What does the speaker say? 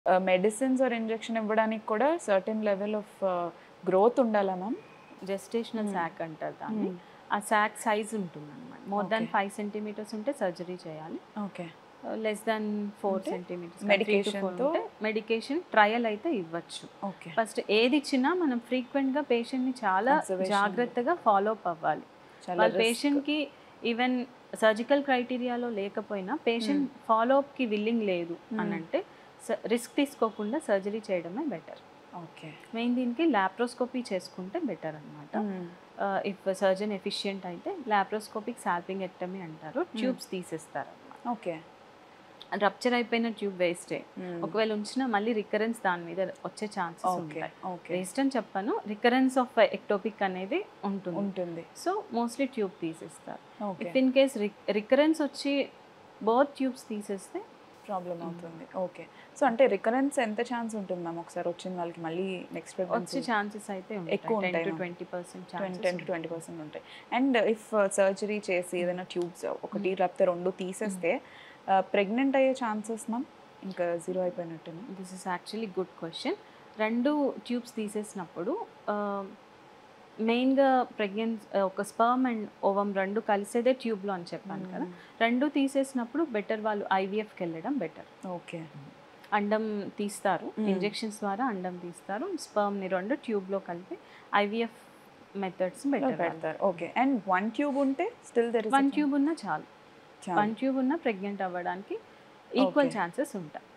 Medicines are injection ఇవ్వడానికి కూడా certain level of growth ఉండాలా మ్యామ్ జెస్టేషనల్ Hmm. శాక్ అంటారు దాన్ని ఆ శాక్ సైజ్ ఉంటుంది అనమాట more than Okay. Five centimetres ఉంటే సర్జరీ చేయాలి ఓకే లెస్ దాన్ ఫోర్ అంటే సెంటీమీటర్స్ medication తో- మెడికేషన్ ట్రయల్ అయితే ఇవ్వచ్చు ఓకే ఫస్ట్ ఏది ఇచ్చినా మనం ఫ్రీక్వెంట్ గా పేషెంట్ ని చాలా Observation. జాగ్రత్తగా ఫాలో అప్ అవ్వాలి వాళ్ళ పేషెంట్ కి ఈవెన్ సర్జికల్ క్రైటీరియాలో లేకపోయినా పేషెంట్ ఫాలో అప్ కి విల్లింగ్ లేదు అని Hmm. అంటే రిస్క్ తీసుకోకుండా సర్జరీ చేయడమే బెటర్ ఓకే మెయిన్ దీనికి లాప్రోస్కోపీ చేసుకుంటే బెటర్ అనమాట ఇఫ్ సర్జన్ ఎఫిషియంట్ అయితే లాప్రోస్కోపిక్ సాల్పింగ్ ఎక్టమీ అంటారు ట్యూబ్స్ తీసేస్తారు ఓకే రప్చర్ అయిపోయిన ట్యూబ్ వేస్టే ఒకవేళ ఉంచినా మళ్ళీ రికరెన్స్ దాని మీద వచ్చే ఛాన్సెస్ ఓకే ఉంటాయి ఓకే వేస్ట్ అని చెప్పాను రికరెన్స్ ఆఫ్ ఎక్టోపిక్ అనేది ఉంటుంది ఉంటుంది సో మోస్ట్లీ ట్యూబ్ తీసేస్తారు okay if in case recurrence వచ్చి బోత్ ట్యూబ్స్ తీసేస్తే ప్రాబ్లం అవుతుంది ఓకే సో అంటే రికరెన్స్ ఎంత ఛాన్స్ ఉంటుంది మ్యామ్ ఒకసారి వచ్చిన వాళ్ళకి మళ్ళీ నెక్స్ట్ వచ్చే ప్రెగ్నెన్సీ ఛాన్సెస్ అయితే ఎక్కువ ఉంటాయి టెన్ టు ఉంటాయి, twenty percent ten to twenty percent ఉంటాయి అండ్ ఇఫ్ సర్జరీ చేసి ఏదైనా ట్యూబ్స్ ఒకటి లేకపోతే రెండు తీసేస్తే ప్రెగ్నెంట్ అయ్యే ఛాన్సెస్ మ్యామ్ ఇంకా జీరో అయిపోయినట్టేనా this is actually good question రెండు ట్యూబ్స్ తీసేసినప్పుడు మెయిన్గా ప్రెగ్నెన్స్ ఒక స్పర్మ్ అండ్ ఓవం రెండు కలిసేదే ట్యూబ్లో అని చెప్పాను కదా రెండు తీసేసినప్పుడు బెటర్ వాళ్ళు ఐవీఎఫ్కి వెళ్ళడం బెటర్ ఓకే అండం తీస్తారు Mm. ఇంజెక్షన్స్ ద్వారా అండం తీస్తారు స్పర్మ్ని రెండు ట్యూబ్లో కలిపి ఐవీఎఫ్ మెథడ్స్ బెటర్ పెడతారు ఓకే అండ్ వన్ ట్యూబ్ ఉంటే స్టిల్ దెర్ వన్ ట్యూబ్ ఉన్నా చాలు వన్ ట్యూబ్ ఉన్నా ప్రెగ్నెంట్ అవ్వడానికి ఈక్వల్ Okay. ఛాన్సెస్ ఉంటాయి